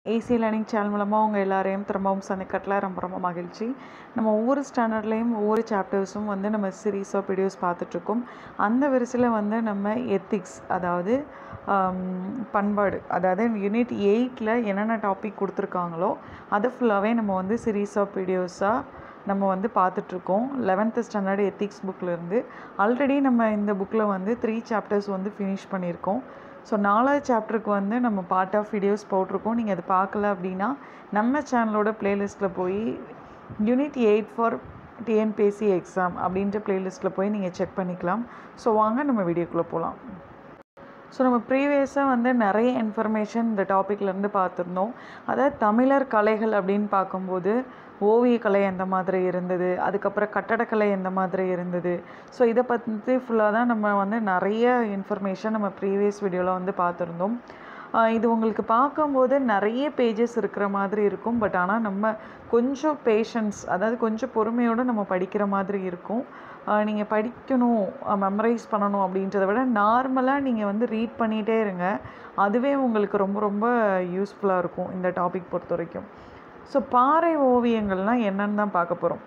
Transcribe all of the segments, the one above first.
AC learning channel மூலமாக உங்கள் எல்லாரையும் திரும்பவும் சந்திக்கட்டில் ரொம்ப ரொம்ப மகிழ்ச்சி நம்ம ஒவ்வொரு ஸ்டாண்டர்ட்லேயும் ஒவ்வொரு சாப்டர்ஸும் வந்து நம்ம சீரீஸ் ஆஃப் வீடியோஸ் பார்த்துட்ருக்கோம் அந்த வரிசையில் வந்து நம்ம எத்திக்ஸ் அதாவது ஆம், பண்பாடு அதாவது யூனிட் எயிட்டில் என்னென்ன டாபிக் கொடுத்துருக்காங்களோ அதை ஃபுல்லாகவே நம்ம வந்து சீரீஸ் ஆஃப் வீடியோஸாக நம்ம வந்து பார்த்துட்ருக்கோம் லெவன்த்து ஸ்டாண்டர்ட் எத்திக்ஸ் புக்கிலேருந்து ஆல்ரெடி நம்ம இந்த புக்கில் வந்து த்ரீ சாப்டர்ஸ் வந்து ஃபினிஷ் பண்ணியிருக்கோம் ஸோ நாலாவது சாப்டருக்கு வந்து நம்ம பார்ட் ஆஃப் வீடியோஸ் போட்டிருக்கோம் நீங்கள் அது பார்க்கல அப்படின்னா நம்ம சேனலோட ப்ளேலிஸ்ட்டில் போய் unit eight for TNPSC exam அப்படின்ற ப்ளேலிஸ்ட்டில் போய் நீங்கள் செக் பண்ணிக்கலாம் ஸோ வாங்க நம்ம வீடியோக்குள்ளே போகலாம் ஸோ நம்ம ப்ரீவியஸாக வந்து நிறைய இன்ஃபர்மேஷன் இந்த டாப்பிக்லேருந்து பார்த்துருந்தோம் அதாவது தமிழர் கலைகள் அப்படின்னு பார்க்கும்போது ஓவியக்கலை எந்த மாதிரி இருந்தது அதுக்கப்புறம் கட்டடக்கலை எந்த மாதிரி இருந்தது ஸோ இதை பற்றி ஃபுல்லாக தான் நம்ம வந்து நிறைய இன்ஃபர்மேஷன் நம்ம ப்ரீவியஸ் வீடியோவில் வந்து பார்த்துருந்தோம் ஆஹ் இது உங்களுக்கு பார்க்கும்போது நிறைய பேஜஸ் இருக்கிற மாதிரி இருக்கும் பட் ஆனால் நம்ம கொஞ்சம் பேஷன்ஸ் அதாவது கொஞ்சம் பொறுமையோடு நம்ம படிக்கிற மாதிரி இருக்கும் நீங்கள் படிக்கணும் மெமரைஸ் பண்ணணும் அப்படின்றத விட நார்மலாக நீங்கள் வந்து ரீட் பண்ணிகிட்டே இருங்க அதுவே உங்களுக்கு ரொம்ப ரொம்ப யூஸ்ஃபுல்லாக இருக்கும் இந்த டாபிக் பொறுத்த வரைக்கும் ஸோ பாறை ஓவியங்கள்னால் என்னன்னு தான் பார்க்க போகிறோம்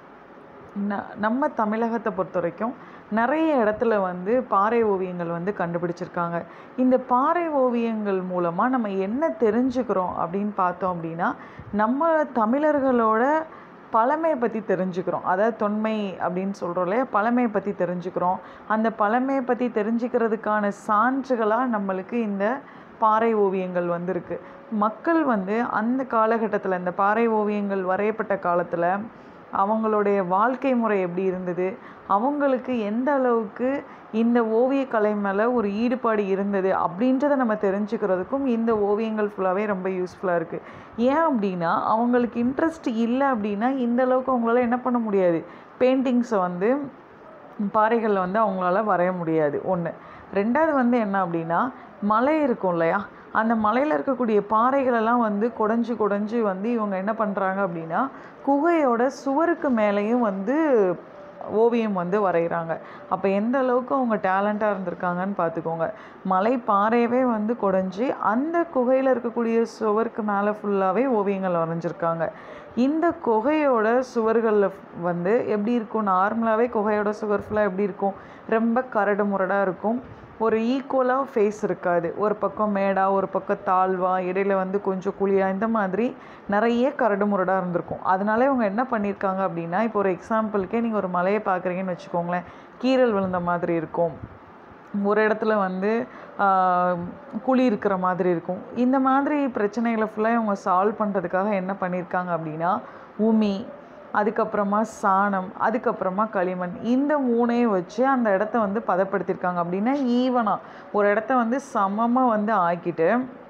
ந- நம்ம தமிழகத்தை பொறுத்த வரைக்கும் நிறைய இடத்துல வந்து பாறை ஓவியங்கள் வந்து கண்டுபிடிச்சிருக்காங்க இந்த பாறை ஓவியங்கள் மூலமாக நம்ம என்ன தெரிஞ்சுக்கிறோம் அப்படின்னு பார்த்தோம் அப்படின்னா நம்ம தமிழர்களோட பழமையை பற்றி தெரிஞ்சுக்கிறோம் அதாவது தொன்மை அப்படின்னு சொல்கிறோம் இல்லையா பழமையை பற்றி தெரிஞ்சுக்கிறோம் அந்த பழமையை பற்றி தெரிஞ்சுக்கிறதுக்கான சான்றுகளாக நம்மளுக்கு இந்த பாறை ஓவியங்கள் வந்திருக்கு மக்கள் வந்து அந்த காலகட்டத்தில் இந்த பாறை ஓவியங்கள் வரையப்பட்ட காலத்தில் அவங்களுடைய வாழ்க்கை முறை எப்படி இருந்தது அவங்களுக்கு எந்த அளவுக்கு இந்த ஓவியக்கலை மேலே ஒரு ஈடுபாடு இருந்தது அப்படின்றத நம்ம தெரிஞ்சுக்கிறதுக்கும் இந்த ஓவியங்கள் ஃபுல்லாகவே ரொம்ப யூஸ்ஃபுல்லாக இருக்குது ஏன் அப்படின்னா அவங்களுக்கு இன்ட்ரெஸ்ட் இல்லை அப்படின்னா இந்த அளவுக்கு அவங்களால என்ன பண்ண முடியாது பெயிண்டிங்ஸை வந்து பாறைகளில் வந்து அவங்களால வரைய முடியாது ஒன்று ரெண்டாவது வந்து என்ன அப்படின்னா மலை இருக்கும் இல்லையா அந்த மலையில் இருக்கக்கூடிய பாறைகளெல்லாம் வந்து குடஞ்சு குடஞ்சு வந்து இவங்க என்ன பண்ணுறாங்க அப்படின்னா குகையோட சுவருக்கு மேலேயும் வந்து ஓவியம் வந்து வரைகிறாங்க அப்போ எந்த அளவுக்கு அவங்க டேலண்ட்டாக இருந்திருக்காங்கன்னு பார்த்துக்கோங்க மலை பாறையவே வந்து குடஞ்சி அந்த குகையில் இருக்கக்கூடிய சுவருக்கு மேலே ஃபுல்லாகவே ஓவியங்கள் வரைஞ்சிருக்காங்க இந்த குகையோட சுவர்களில் வந்து எப்படி இருக்கும் நார்மலாகவே குகையோட சுவர் ஃபுல்லாக எப்படி இருக்கும் ரொம்ப கரடு முரடாக இருக்கும் ஒரு ஈக்குவலாக ஃபேஸ் இருக்காது ஒரு பக்கம் மேடா ஒரு பக்கம் தாழ்வா இடையில வந்து கொஞ்சம் குழியா இந்த மாதிரி நிறைய கரடு முரடாக இருந்திருக்கும் அதனால இவங்க என்ன பண்ணியிருக்காங்க அப்படின்னா இப்போ ஒரு எக்ஸாம்பிளுக்கே நீங்கள் ஒரு மலையை பார்க்குறீங்கன்னு வச்சுக்கோங்களேன் கீறல் விழுந்த மாதிரி இருக்கும் ஒரு இடத்துல வந்து ஆஹ், குழி இருக்கிற மாதிரி இருக்கும் இந்த மாதிரி பிரச்சனைகளை ஃபுல்லாக இவங்க சால்வ் பண்ணுறதுக்காக என்ன பண்ணியிருக்காங்க அப்படின்னா உமி அதுக்கப்புறமா சாணம் அதுக்கப்புறமா களிமண் இந்த மூணையும் வச்சு அந்த இடத்த வந்து பதப்படுத்தியிருக்காங்க அப்படின்னா ஈவனாக ஒரு இடத்த வந்து சமமாக வந்து ஆக்கிட்டு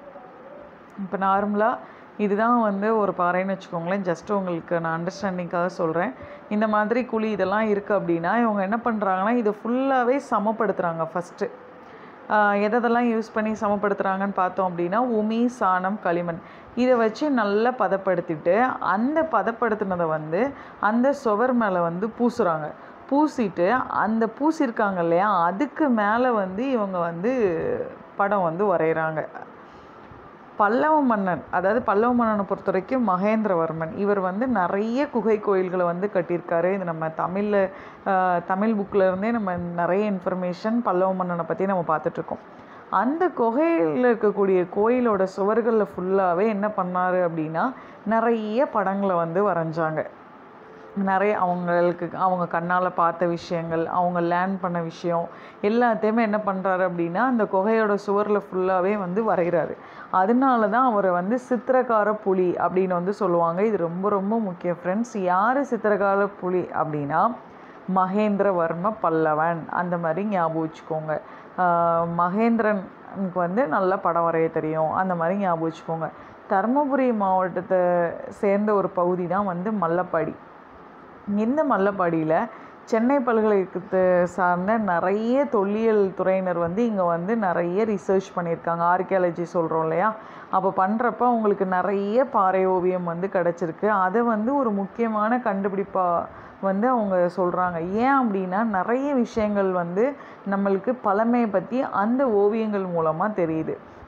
இப்போ நார்மலாக இதுதான் வந்து ஒரு பாறைன்னு வச்சுக்கோங்களேன் ஜஸ்ட் உங்களுக்கு நான் அண்டர்ஸ்டாண்டிங்காக சொல்கிறேன் இந்த மாதிரி குழி இதெல்லாம் இருக்குது அப்படின்னா இவங்க என்ன பண்ணுறாங்கன்னா இதை ஃபுல்லாகவே சமப்படுத்துகிறாங்க ஃபஸ்ட்டு எதெல்லாம் யூஸ் பண்ணி சமப்படுத்துகிறாங்கன்னு பார்த்தோம் அப்படின்னா உமி சாணம் களிமண் இதை வச்சு நல்லா பதப்படுத்திட்டு அந்த பதப்படுத்தினதை வந்து அந்த சுவர் மேலே வந்து பூசுகிறாங்க பூசிட்டு அந்த பூசியிருக்காங்க இல்லையா அதுக்கு மேலே வந்து இவங்க வந்து படம் வந்து வரைகிறாங்க பல்லவ மன்னன் அதாவது பல்லவ மன்னனை பொறுத்த வரைக்கும் மகேந்திரவர்மன் இவர் வந்து நிறைய குகை கோயில்களை வந்து கட்டியிருக்காரு இது நம்ம தமிழில் தமிழ் புக்கில் இருந்தே நம்ம நிறைய இன்ஃபர்மேஷன் பல்லவ மன்னனை பற்றி நம்ம பார்த்துட்ருக்கோம் அந்த குகையில் இருக்கக்கூடிய கோயிலோட சுவர்களில் ஃபுல்லாகவே என்ன பண்ணாரு அப்படின்னா நிறைய படங்களை வந்து வரைஞ்சாங்க நிறைய அவங்களுக்கு அவங்க கண்ணால் பார்த்த விஷயங்கள் அவங்க லேர்ன் பண்ண விஷயம் எல்லாத்தையுமே என்ன பண்ணுறாரு அப்படின்னா அந்த குகையோட சுவரில் ஃபுல்லாகவே வந்து வரைகிறாரு அதனால தான் அவரை வந்து சித்திரக்கார புலி அப்படின்னு வந்து சொல்லுவாங்க இது ரொம்ப ரொம்ப முக்கியம் ஃப்ரெண்ட்ஸ் யார் சித்திரக்கார புலி அப்படின்னா மகேந்திரவர்ம பல்லவன் அந்த மாதிரி ஞாபகம் வச்சுக்கோங்க ஆஹ் மகேந்திரனுக்கு வந்து நல்ல படம் வரைய தெரியும் அந்த மாதிரி ஞாபகம் வச்சுக்கோங்க தருமபுரி மாவட்டத்தை சேர்ந்த ஒரு பகுதி தான் வந்து மல்லப்பாடி இந்த மல்லப்பாடியில் சென்னை பல்கலைக்கழகத்தை சார்ந்த நிறைய தொல்லியல் துறையினர் வந்து இங்கே வந்து நிறைய ரிசர்ச் பண்ணியிருக்காங்க ஆர்கியாலஜி சொல்கிறோம் இல்லையா அப்போ பண்ணுறப்ப அவங்களுக்கு நிறைய பாறை ஓவியம் வந்து கிடச்சிருக்கு அதை வந்து ஒரு முக்கியமான கண்டுபிடிப்பாக வந்து அவங்க சொல்கிறாங்க ஏன் அப்படின்னா நிறைய விஷயங்கள் வந்து நம்மளுக்கு பழமையை பற்றி அந்த ஓவியங்கள் மூலமாக தெரியுது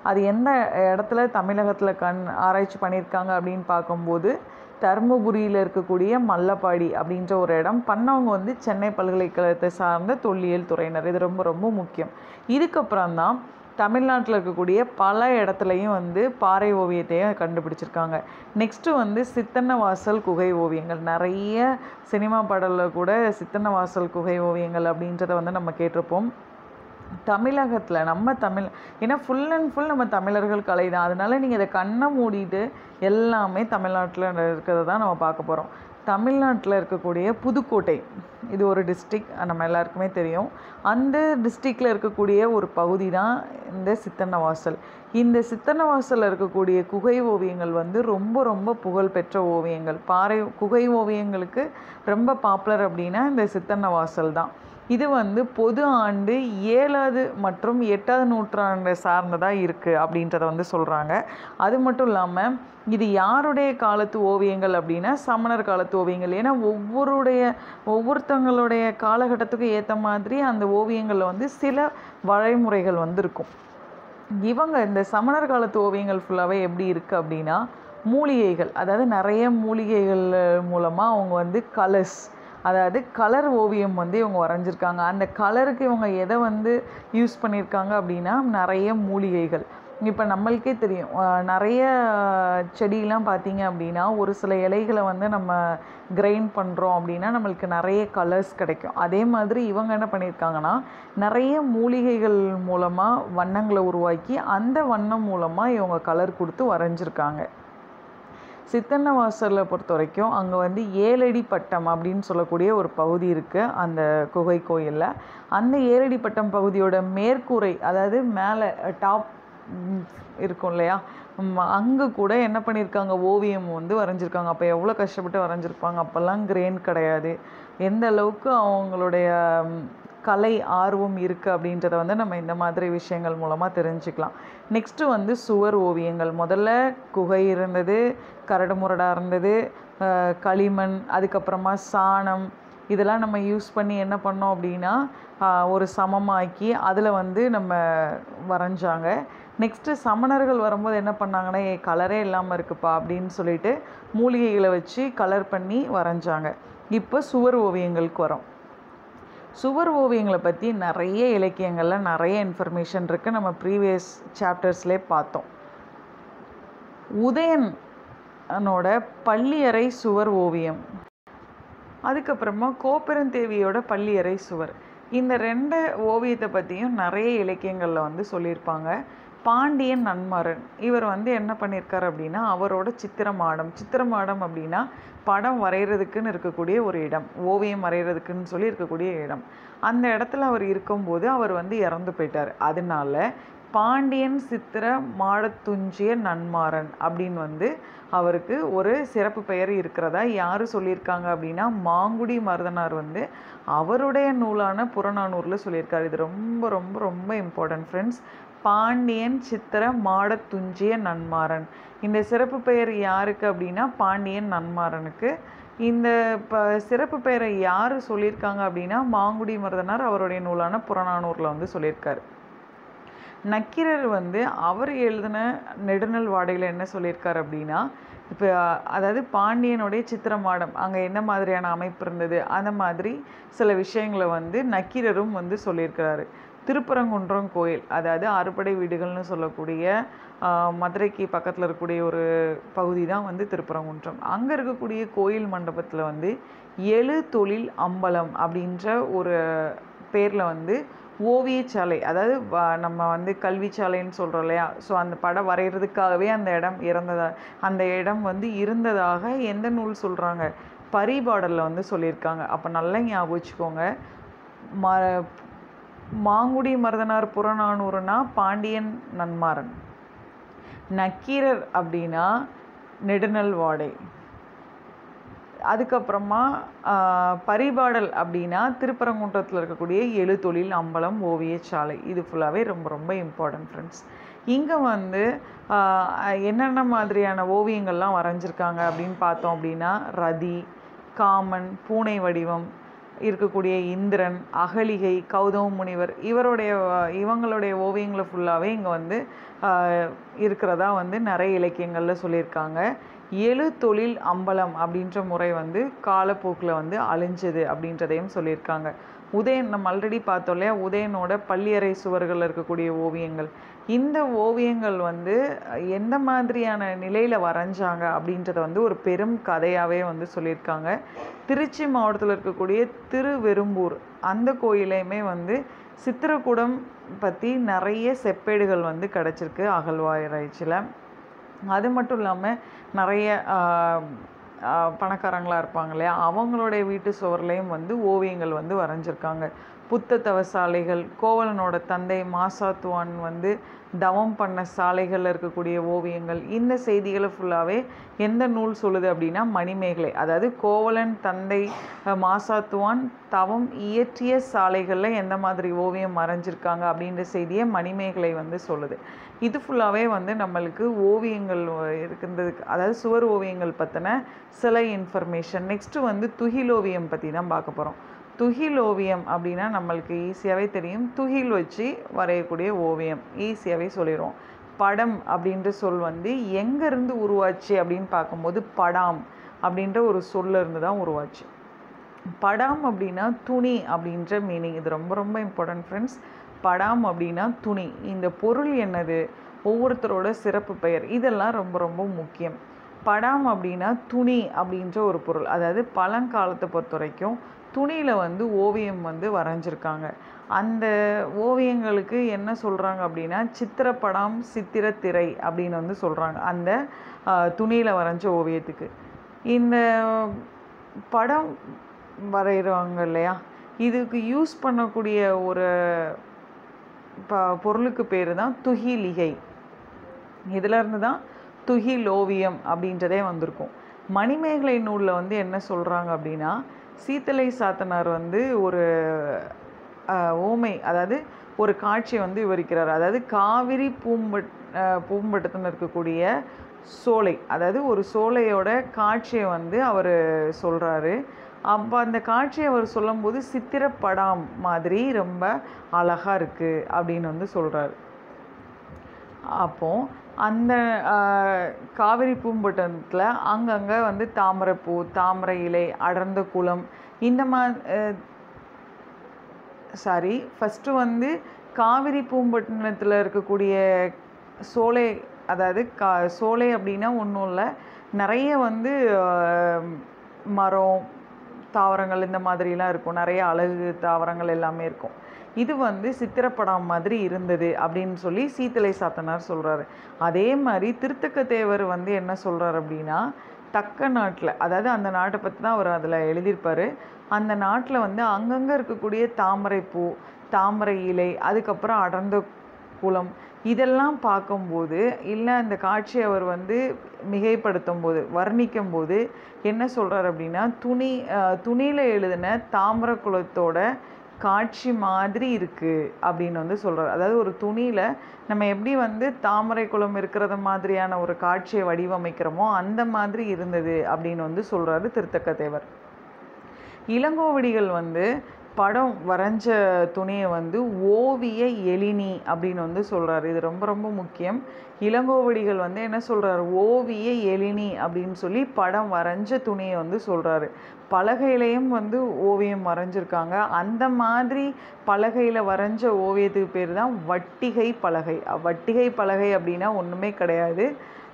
அது எந்த இடத்துல தமிழகத்தில் கண் ஆராய்ச்சி பண்ணியிருக்காங்க அப்படின்னு பார்க்கும்போது தருமபுரியில் இருக்கக்கூடிய மல்லப்பாடி அப்படின்ற ஒரு இடம் பண்ணவங்க வந்து சென்னை பல்கலைக்கழகத்தை சார்ந்த தொல்லியல் துறையினர் இது ரொம்ப ரொம்ப முக்கியம் இதுக்கப்புறம் தான் தமிழ்நாட்டில் இருக்கக்கூடிய பல இடத்துலையும் வந்து பாறை ஓவியத்தையும் கண்டுபிடிச்சிருக்காங்க நெக்ஸ்ட்டு வந்து சித்தன்னவாசல் குகை ஓவியங்கள் நிறைய சினிமா பாடலில் கூட சித்தன்னவாசல் குகை ஓவியங்கள் அப்படின்றத வந்து நம்ம கேட்டிருப்போம் தமிழகத்தில் நம்ம தமிழ் ஏன்னா ஃபுல் அண்ட் ஃபுல் நம்ம தமிழர்கள் கலை தான் அதனால நீங்கள் இதை கண்ணை மூடிட்டு எல்லாமே தமிழ்நாட்டில் இருக்கிறத தான் நம்ம பார்க்க போகிறோம் தமிழ்நாட்டில் இருக்கக்கூடிய புதுக்கோட்டை இது ஒரு டிஸ்ட்ரிக் நம்ம எல்லாருக்குமே தெரியும் அந்த டிஸ்ட்ரிக்டில் இருக்கக்கூடிய ஒரு பகுதி தான் இந்த சித்தன்னவாசல் இந்த சித்தன்னவாசலில் இருக்கக்கூடிய குகை ஓவியங்கள் வந்து ரொம்ப ரொம்ப புகழ்பெற்ற ஓவியங்கள் பாறை குகை ஓவியங்களுக்கு ரொம்ப பாப்புலர் அப்படின்னா இந்த சித்தன்னவாசல் தான் இது வந்து பொது ஆண்டு ஏழாவது மற்றும் எட்டாவது நூற்றாண்டு சார்ந்ததாக இருக்குது அப்படின்றத வந்து சொல்கிறாங்க அது மட்டும் இல்லாமல் இது யாருடைய காலத்து ஓவியங்கள் அப்படின்னா சமணர் காலத்து ஓவியங்கள் ஏன்னா ஒவ்வொருடைய ஒவ்வொருத்தவங்களுடைய காலகட்டத்துக்கு ஏற்ற மாதிரி அந்த ஓவியங்களில் வந்து சில வழிமுறைகள் வந்து இருக்கும் இவங்க இந்த சமணர் காலத்து ஓவியங்கள் ஃபுல்லாகவே எப்படி இருக்குது அப்படின்னா மூலிகைகள் அதாவது நிறைய மூலிகைகள் மூலமாக அவங்க வந்து கலர்ஸ் அதாவது கலர் ஓவியம் வந்து இவங்க வரைஞ்சிருக்காங்க அந்த கலருக்கு இவங்க எதை வந்து யூஸ் பண்ணியிருக்காங்க அப்படின்னா நிறைய மூலிகைகள் இப்போ நம்மளுக்கே தெரியும் அஹ் நிறைய செடியெலாம் பார்த்தீங்க அப்படின்னா ஒரு சில இலைகளை வந்து நம்ம கிரைண்ட் பண்ணுறோம் அப்படின்னா நம்மளுக்கு நிறைய கலர்ஸ் கிடைக்கும் அதே மாதிரி இவங்க என்ன பண்ணியிருக்காங்கன்னா நிறைய மூலிகைகள் மூலமாக வண்ணங்களை உருவாக்கி அந்த வண்ணம் மூலமாக இவங்க கலர் கொடுத்து வரைஞ்சிருக்காங்க சித்தன்னவாசலில் பொறுத்த வரைக்கும் அங்கே வந்து ஏழடி பட்டம் அப்படின்னு சொல்லக்கூடிய ஒரு பகுதி இருக்குது அந்த குகை கோயிலில் அந்த ஏழடி பட்டம் பகுதியோட மேற்கூரை அதாவது மேலே டாப் இருக்கும் இல்லையா அங்கே கூட என்ன பண்ணியிருக்காங்க ஓவியம் வந்து வரைஞ்சிருக்காங்க அப்போ எவ்வளோ கஷ்டப்பட்டு வரைஞ்சிருப்பாங்க அப்போல்லாம் கிரெயின் கிடையாது எந்த அளவுக்கு அவங்களுடைய ம், கலை ஆர்வம் இருக்குது அப்படின்றத வந்து நம்ம இந்த மாதிரி விஷயங்கள் மூலமாக தெரிஞ்சுக்கலாம் நெக்ஸ்ட்டு வந்து சுவர் ஓவியங்கள் முதல்ல குகை இருந்தது கரடு முரடாக இருந்தது அஹ், களிமண் அதுக்கப்புறமா சாணம் இதெல்லாம் நம்ம யூஸ் பண்ணி என்ன பண்ணோம் அப்படின்னா ஆஹ், ஒரு சமமாக்கி அதில் வந்து நம்ம வரைஞ்சாங்க நெக்ஸ்ட்டு சமணர்கள் வரும்போது என்ன பண்ணாங்கன்னா ஏ கலரே இல்லாமல் இருக்குப்பா அப்படின்னு சொல்லிட்டு மூலிகைகளை வச்சு கலர் பண்ணி வரைஞ்சாங்க இப்போ சுவர் ஓவியங்களுக்கு வரோம் சுவர் ஓவியங்களை பற்றி நிறைய இலக்கியங்களில் நிறைய இன்ஃபர்மேஷன் இருக்குது நம்ம ப்ரீவியஸ் சாப்டர்ஸ்லேயே பார்த்தோம் உதயன் னோட பள்ளியறை சுவர் ஓவியம் அதுக்கப்புறமா கோப்பெருந்தேவியோட பள்ளியறை சுவர் இந்த ரெண்டு ஓவியத்தை பற்றியும் நிறைய இலக்கியங்களில் வந்து சொல்லியிருப்பாங்க பாண்டியன் நன்மாறன் இவர் வந்து என்ன பண்ணியிருக்காரு அப்படின்னா அவரோட சித்திரமாடம் சித்திரமாடம் அப்படின்னா படம் வரைகிறதுக்குன்னு இருக்கக்கூடிய ஒரு இடம் ஓவியம் வரைகிறதுக்குன்னு சொல்லி இருக்கக்கூடிய இடம் அந்த இடத்துல அவர் இருக்கும்போது அவர் வந்து இறந்து போயிட்டார் அதனால பாண்டியன் சித்திர மாடத்துஞ்சிய நன்மாறன் அப்படின்னு வந்து அவருக்கு ஒரு சிறப்பு பெயர் இருக்கிறதா யார் சொல்லியிருக்காங்க அப்படின்னா மாங்குடி மருதனார் வந்து அவருடைய நூலான புறநானூரில் சொல்லியிருக்காரு இது ரொம்ப ரொம்ப ரொம்ப இம்பார்ட்டன்ட் ஃப்ரெண்ட்ஸ் பாண்டியன் சித்திர மாடத்துஞ்சிய நன்மாறன் இந்த சிறப்பு பெயர் யாருக்கு அப்படின்னா பாண்டியன் நன்மாறனுக்கு இந்த ப சிறப்பு பெயரை யார் சொல்லியிருக்காங்க அப்படின்னா மாங்குடி மருதனார் அவருடைய நூலான புறநானூரில் வந்து சொல்லியிருக்காரு நக்கீரர் வந்து அவர் எழுதின நெடுநல் வாடையில் என்ன சொல்லியிருக்காரு அப்படின்னா இப்போ அதாவது பாண்டியனுடைய சித்திரமாடம் அங்கே என்ன மாதிரியான அமைப்பு இருந்தது அந்த மாதிரி சில விஷயங்களை வந்து நக்கீரரும் வந்து சொல்லியிருக்கிறாரு திருப்பரங்குன்றம் கோயில் அதாவது அறுபடை வீடுகள்னு சொல்லக்கூடிய ஆஹ், மதுரைக்கு பக்கத்தில் இருக்கக்கூடிய ஒரு பகுதி தான் வந்து திருப்பரங்குன்றம் அங்கே இருக்கக்கூடிய கோயில் மண்டபத்தில் வந்து எழு தொழில் அம்பலம் அப்படின்ற ஒரு பேரில் வந்து ஓவியச்சாலை அதாவது வ- நம்ம வந்து கல்விச்சாலைன்னு சொல்கிறோம் இல்லையா ஸோ அந்த படம் வரைகிறதுக்காகவே அந்த இடம் இறந்ததா அந்த இடம் வந்து இருந்ததாக எந்த நூல் சொல்கிறாங்க பரிபாடலில் வந்து சொல்லியிருக்காங்க அப்போ நல்லா ஞாபகம் வச்சுக்கோங்க ம மாங்குடி மருதனார் புறநானூறுனா பாண்டியன் நன்மாறன் நக்கீரர் அப்படின்னா நெடுநல் வாடை அதுக்கப்புறமா ஆஹ், பரிபாடல் அப்படின்னா திருப்பரங்குன்றத்தில் இருக்கக்கூடிய எழுத்தொழில் அம்பலம் ஓவியச்சாலை இது ஃபுல்லாகவே ரொம்ப ரொம்ப இம்பார்ட்டன்ட் ஃப்ரெண்ட்ஸ் இங்கே வந்து ஆஹ், என்னென்ன மாதிரியான ஓவியங்கள்லாம் வரைஞ்சிருக்காங்க அப்படின்னு பார்த்தோம் அப்படின்னா ரதி காமன் பூனை வடிவம் இருக்கக்கூடிய இந்திரன் அகலிகை கௌதம முனிவர் இவருடைய இவங்களுடைய ஓவியங்களை ஃபுல்லாகவே இங்கே வந்து ஆஹ், இருக்கிறதா வந்து நிறைய இலக்கியங்களில் சொல்லியிருக்காங்க எழு தொழில் அம்பலம் அப்படின்ற முறை வந்து காலப்போக்கில் வந்து அழிஞ்சது அப்படின்றதையும் சொல்லியிருக்காங்க உதயன் நம்ம ஆல்ரெடி பார்த்தோம் இல்லையா உதயனோட பள்ளியறை சுவர்களில் இருக்கக்கூடிய ஓவியங்கள் இந்த ஓவியங்கள் வந்து அஹ், எந்த மாதிரியான நிலையில் வரைஞ்சாங்க அப்படின்றத வந்து ஒரு பெரும் கதையாகவே வந்து சொல்லியிருக்காங்க திருச்சி மாவட்டத்தில் இருக்கக்கூடிய திருவெரும்பூர் அந்த கோயிலையுமே வந்து சித்திரக்கூடம் பற்றி நிறைய செப்பேடுகள் வந்து கிடச்சிருக்கு அகழ்வாராய்ச்சியில் அது மட்டும் இல்லாமல் நிறைய ஆஹ், ஆஹ், பணக்காரங்களா இருப்பாங்க இல்லையா அவங்களுடைய வீட்டு சுவர்லேயும் வந்து ஓவியங்கள் வந்து வரைஞ்சிருக்காங்க புத்த தவ சாலைகள் கோவலனோட தந்தை மாசாத்துவான் வந்து தவம் பண்ண சாலைகளில் இருக்கக்கூடிய ஓவியங்கள் இந்த செய்திகளை ஃபுல்லாகவே எந்த நூல் சொல்லுது அப்படின்னா மணிமேகலை அதாவது கோவலன் தந்தை அஹ், மாசாத்துவான் தவம் இயற்றிய சாலைகளில் எந்த மாதிரி ஓவியம் வரைஞ்சிருக்காங்க அப்படின்ற செய்தியை மணிமேகலை வந்து சொல்லுது இது ஃபுல்லாகவே வந்து நம்மளுக்கு ஓவியங்கள் வ- இருக்கின்றதுக்கு அதாவது சுவர் ஓவியங்கள் பற்றின சில இன்ஃபர்மேஷன் நெக்ஸ்ட்டு வந்து துகில் ஓவியம் பற்றி தான் பார்க்க போகிறோம் துகில் ஓவியம் அப்படின்னா நம்மளுக்கு ஈஸியாகவே தெரியும் துகில் வச்சு வரையக்கூடிய ஓவியம் ஈஸியாகவே சொல்லிடுவோம் படம் அப்படின்ற சொல் வந்து எங்கேருந்து உருவாச்சு அப்படின்னு பார்க்கும்போது படாம் அப்படின்ற ஒரு சொல்ல இருந்து தான் உருவாச்சு படாம் அப்படின்னா துணி அப்படின்ற மீனிங் இது ரொம்ப ரொம்ப இம்பார்ட்டன்ட் ஃப்ரெண்ட்ஸ் படாம் அப்படின்னா துணி இந்த பொருள் என்னது ஒவ்வொருத்தரோட சிறப்பு பெயர் இதெல்லாம் ரொம்ப ரொம்ப முக்கியம் படாம் அப்படின்னா துணி அப்படின்ற ஒரு பொருள் அதாவது பழங்காலத்தை பொறுத்த வரைக்கும் துணியில் வந்து ஓவியம் வந்து வரைஞ்சிருக்காங்க அந்த ஓவியங்களுக்கு என்ன சொல்கிறாங்க அப்படின்னா சித்திரப்படம் சித்திரத்திரை அப்படின்னு வந்து சொல்கிறாங்க அந்த துணியில் வரைஞ்ச ஓவியத்துக்கு இந்த படம் வரைகிறாங்க இல்லையா இதுக்கு யூஸ் பண்ணக்கூடிய ஒரு ப பொருளுக்கு பேர் தான் துகிலிகை இதில் இருந்து தான் துகில் ஓவியம் அப்படின்றதே வந்திருக்கும் மணிமேகலை நூலில் வந்து என்ன சொல்கிறாங்க அப்படின்னா சீத்தலை சாத்தனார் வந்து ஒரு ஆஹ், ஓமை அதாவது ஒரு காட்சியை வந்து விவரிக்கிறார் அதாவது காவிரி பூம்பட் ஆஹ், பூம்பட்டத்தில் இருக்கக்கூடிய சோலை அதாவது ஒரு சோலையோட காட்சியை வந்து அவர் சொல்கிறாரு அப்போ அந்த காட்சியை அவர் சொல்லும்போது சித்திரப்படாம் மாதிரி ரொம்ப அழகாக இருக்குது அப்படின்னு வந்து சொல்கிறாரு அப்போ அந்த ஆஹ், காவிரி பூம்பட்டத்தில் அங்கங்கே வந்து தாமரைப்பூ தாமரை இலை அடர்ந்த குளம் இந்த மா சாரி ஃபஸ்ட்டு வந்து காவிரி பூம்பட்டினத்தில் இருக்கக்கூடிய சோலை அதாவது கா சோலை அப்படின்னா ஒன்றும் இல்லை நிறைய வந்து ஆஹ், மரம் தாவரங்கள் இந்த மாதிரிலாம் இருக்கும் நிறைய அழகு தாவரங்கள் எல்லாமே இருக்கும் இது வந்து சித்திரப்படம் மாதிரி இருந்தது அப்படின்னு சொல்லி சீத்தலை சாத்தனார் சொல்கிறாரு அதே மாதிரி திருத்தக்க தேவர் வந்து என்ன சொல்கிறார் அப்படின்னா தக்க நாட்டில் அதாவது அந்த நாட்டை பற்றி தான் அவர் அதில் எழுதியிருப்பார் அந்த நாட்டில் வந்து அங்கங்கே இருக்கக்கூடிய தாமரைப்பூ தாமரை இலை அதுக்கப்புறம் அடர்ந்த குளம் இதெல்லாம் பார்க்கும்போது இல்லை அந்த காட்சியை அவர் வந்து மிகைப்படுத்தும் போது வர்ணிக்கும் போது என்ன சொல்கிறார் அப்படின்னா துணி துணியில் எழுதின தாமரை குளத்தோட காட்சி மாதிரி இருக்குது அப்படின்னு வந்து சொல்கிறார் அதாவது ஒரு துணியில் நம்ம எப்படி வந்து தாமரை குளம் இருக்கிறது மாதிரியான ஒரு காட்சியை வடிவமைக்கிறோமோ அந்த மாதிரி இருந்தது அப்படின்னு வந்து சொல்கிறாரு திருத்தக்க தேவர் இளங்கோவடிகள் வந்து படம் வரைஞ்ச துணியை வந்து ஓவிய எழினி அப்படின்னு வந்து சொல்கிறாரு இது ரொம்ப ரொம்ப முக்கியம் இளங்கோவடிகள் வந்து என்ன சொல்கிறாரு ஓவிய எழினி அப்படின்னு சொல்லி படம் வரைஞ்ச துணியை வந்து சொல்கிறாரு பலகையிலையும் வந்து ஓவியம் வரைஞ்சிருக்காங்க அந்த மாதிரி பலகையில் வரைஞ்ச ஓவியத்துக்கு பேர் தான் வட்டிகை பலகை வட்டிகை பலகை அப்படின்னா ஒன்றுமே கிடையாது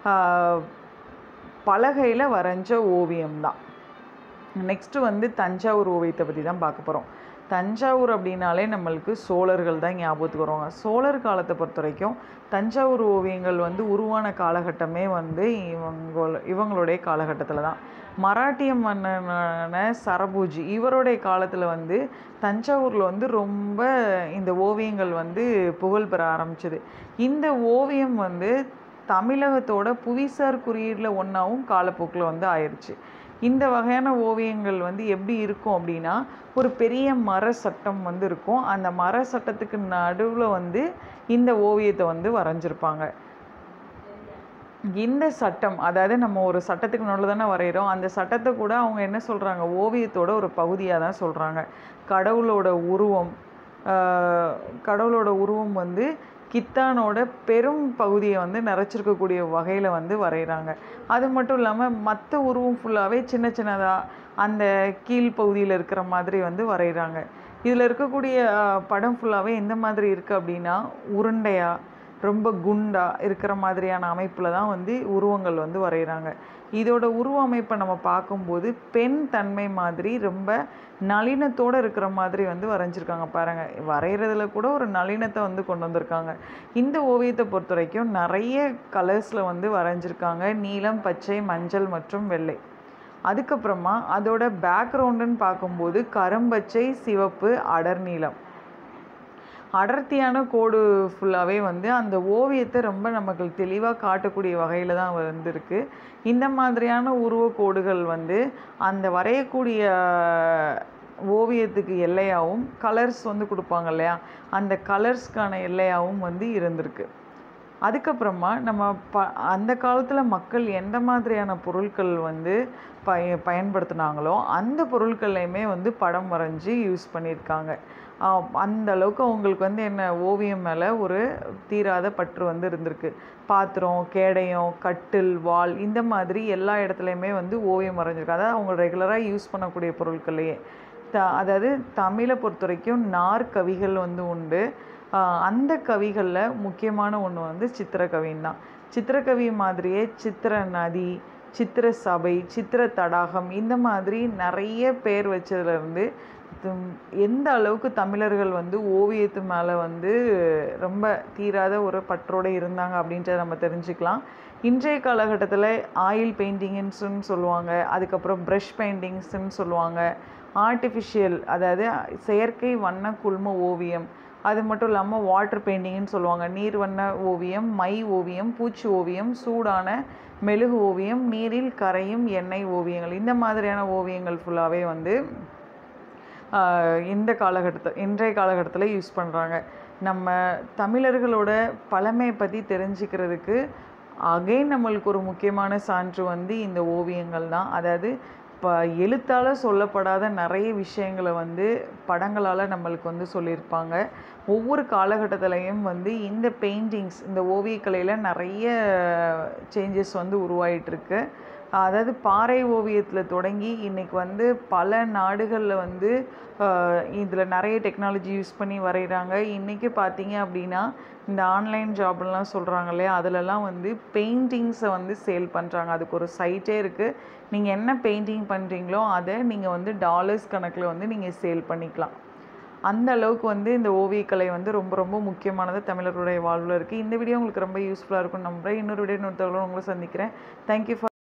பலகையில் வரைஞ்ச ஓவியம்தான் நெக்ஸ்ட்டு வந்து தஞ்சாவூர் ஓவியத்தை பற்றி தான் பார்க்க போகிறோம் தஞ்சாவூர் அப்படின்னாலே நம்மளுக்கு சோழர்கள் தான் ஞாபகத்துக்கு வருவாங்க சோழர் காலத்தை பொறுத்த வரைக்கும் தஞ்சாவூர் ஓவியங்கள் வந்து உருவான காலகட்டமே வந்து இவங்கள இவங்களுடைய காலகட்டத்தில் தான் மராட்டிய மன்னனான சரபூஜி இவருடைய காலத்தில் வந்து தஞ்சாவூரில் வந்து ரொம்ப இந்த ஓவியங்கள் வந்து புகழ் பெற ஆரம்பிச்சது இந்த ஓவியம் வந்து தமிழகத்தோட புவிசார் குறியீடில் ஒன்றாவும் காலப்போக்கில் வந்து ஆயிடுச்சு இந்த வகையான ஓவியங்கள் வந்து எப்படி இருக்கும் அப்படின்னா ஒரு பெரிய மர சட்டம் வந்து இருக்கும் அந்த மர சட்டத்துக்கு நடுவில் வந்து இந்த ஓவியத்தை வந்து வரைஞ்சிருப்பாங்க இந்த சட்டம் அதாவது நம்ம ஒரு சட்டத்துக்கு நடுவில் தானே வரைகிறோம் அந்த சட்டத்தை கூட அவங்க என்ன சொல்கிறாங்க ஓவியத்தோட ஒரு பகுதியாக தான் சொல்கிறாங்க கடவுளோட உருவம் கடவுளோட உருவம் வந்து கித்தானோட பெரும் பகுதியை வந்து நிறைச்சிருக்கக்கூடிய வகையில் வந்து வரைகிறாங்க அது மட்டும் இல்லாமல் மற்ற உருவம் ஃபுல்லாகவே சின்ன சின்னதாக அந்த கீழ் பகுதியில் இருக்கிற மாதிரி வந்து வரைகிறாங்க இதில் இருக்கக்கூடிய அஹ், படம் ஃபுல்லாகவே எந்த மாதிரி இருக்குது அப்படின்னா உருண்டையாக ரொம்ப குண்டா இருக்கிற மாதிரியான அமைப்பில் தான் வந்து உருவங்கள் வந்து வரைகிறாங்க இதோட உருவ அமைப்பை நம்ம பார்க்கும்போது பெண் தன்மை மாதிரி ரொம்ப நளினத்தோடு இருக்கிற மாதிரி வந்து வரைஞ்சிருக்காங்க பாருங்க வரைகிறதுல கூட ஒரு நளினத்தை வந்து கொண்டு வந்திருக்காங்க இந்த ஓவியத்தை பொறுத்த வரைக்கும் நிறைய கலர்ஸில் வந்து வரைஞ்சிருக்காங்க நீலம் பச்சை மஞ்சள் மற்றும் வெள்ளை அதுக்கப்புறமா அதோட பேக்ரவுண்டுன்னு பார்க்கும்போது கரும்பச்சை சிவப்பு அடர் நீலம் அடர்த்தியான கோடு ஃபுல்லாகவே வந்து அந்த ஓவியத்தை ரொம்ப நமக்கு தெளிவாக காட்டக்கூடிய வகையில் தான் வந்திருக்கு இந்த மாதிரியான உருவக் கோடுகள் வந்து அந்த வரையக்கூடிய ஓவியத்துக்கு எல்லையாகவும் கலர்ஸ் வந்து கொடுப்பாங்க இல்லையா அந்த கலர்ஸ்க்கான எல்லையாகவும் வந்து இருந்திருக்கு அதுக்கப்புறமா நம்ம ப அந்த காலத்தில் மக்கள் எந்த மாதிரியான பொருட்கள் வந்து பய பயன்படுத்தினாங்களோ அந்த பொருட்கள்லையுமே வந்து படம் வரைஞ்சி யூஸ் பண்ணியிருக்காங்க ஆஹ் அந்த அளவுக்கு அவங்களுக்கு வந்து என்ன ஓவியம் மேலே ஒரு தீராத பற்று வந்து இருந்திருக்கு பாத்திரம் கேடயம் கட்டில் வாள் இந்த மாதிரி எல்லா இடத்துலையுமே வந்து ஓவியம் வரைஞ்சிருக்கு அதாவது அவங்க ரெகுலராக யூஸ் பண்ணக்கூடிய பொருட்கள்லையே த அதாவது தமிழை பொறுத்த வரைக்கும் நார் கவிகள் வந்து உண்டு ஆஹ் அந்த கவிகளில் முக்கியமான ஒன்று வந்து சித்திரக்கவின்னு தான் சித்திரக்கவி மாதிரியே சித்திர நதி சித்திர சபை சித்திர தடாகம் இந்த மாதிரி நிறைய பேர் வச்சதுலேருந்து எந்த அளவுக்கு தமிழர்கள் வந்து ஓவியத்து மேலே வந்து ரொம்ப தீராத ஒரு பற்றோடு இருந்தாங்க அப்படின்றத நம்ம தெரிஞ்சுக்கலாம் இன்றைய காலகட்டத்தில் ஆயில் பெயிண்டிங்ஸ்ன்னு சொல்லுவாங்க அதுக்கப்புறம் ப்ரஷ் பெயிண்டிங்ஸ்ன்னு சொல்லுவாங்க ஆர்டிஃபிஷியல் அதாவது செயற்கை வண்ண குழும ஓவியம் அது மட்டும் இல்லாமல் வாட்டர் பெயிண்டிங்னு சொல்லுவாங்க நீர் வண்ண ஓவியம் மை ஓவியம் பூச்சி ஓவியம் சூடான மெழுகு ஓவியம் நீரில் கரையும் எண்ணெய் ஓவியங்கள் இந்த மாதிரியான ஓவியங்கள் ஃபுல்லாகவே வந்து ஆஹ் இந்த காலகட்டத்தில் இன்றைய காலகட்டத்தில் யூஸ் பண்ணுறாங்க நம்ம தமிழர்களோட பழமையை பற்றி தெரிஞ்சுக்கிறதுக்கு அகைன் நம்மளுக்கு ஒரு முக்கியமான சான்று வந்து இந்த ஓவியங்கள் தான் அதாவது இப்போ எழுத்தால் சொல்லப்படாத நிறைய விஷயங்களை வந்து படங்களால் நம்மளுக்கு வந்து சொல்லியிருப்பாங்க ஒவ்வொரு காலகட்டத்திலையும் வந்து இந்த பெயிண்டிங்ஸ் இந்த ஓவியக்கலையில் நிறைய சேஞ்சஸ் வந்து உருவாயிட்டு இருக்கு அதாவது பாறை ஓவியத்தில் தொடங்கி இன்னைக்கு வந்து பல நாடுகளில் வந்து இதில் நிறைய டெக்னாலஜி யூஸ் பண்ணி வரைகிறாங்க இன்றைக்கி பார்த்தீங்க அப்படின்னா இந்த ஆன்லைன் ஜாப்லாம் சொல்கிறாங்க இல்லையா அதிலலாம் வந்து பெயிண்டிங்ஸை வந்து சேல் பண்ணுறாங்க அதுக்கு ஒரு சைட்டே இருக்குது நீங்கள் என்ன பெயிண்டிங் பண்ணுறீங்களோ அதை நீங்கள் வந்து டாலர்ஸ் கணக்கில் வந்து நீங்கள் சேல் பண்ணிக்கலாம் அந்த அளவுக்கு வந்து இந்த ஓவியக்கலை வந்து ரொம்ப ரொம்ப முக்கியமானது தமிழர்களுடைய வாழ்வில் இருக்குது இந்த வீடியோ உங்களுக்கு ரொம்ப யூஸ்ஃபுல்லாக இருக்கும் நம்புறேன் இன்னொரு வீடியோ இன்னொருத்தவங்களும் உங்களை சந்திக்கிறேன் தேங்க்யூ ஃபார்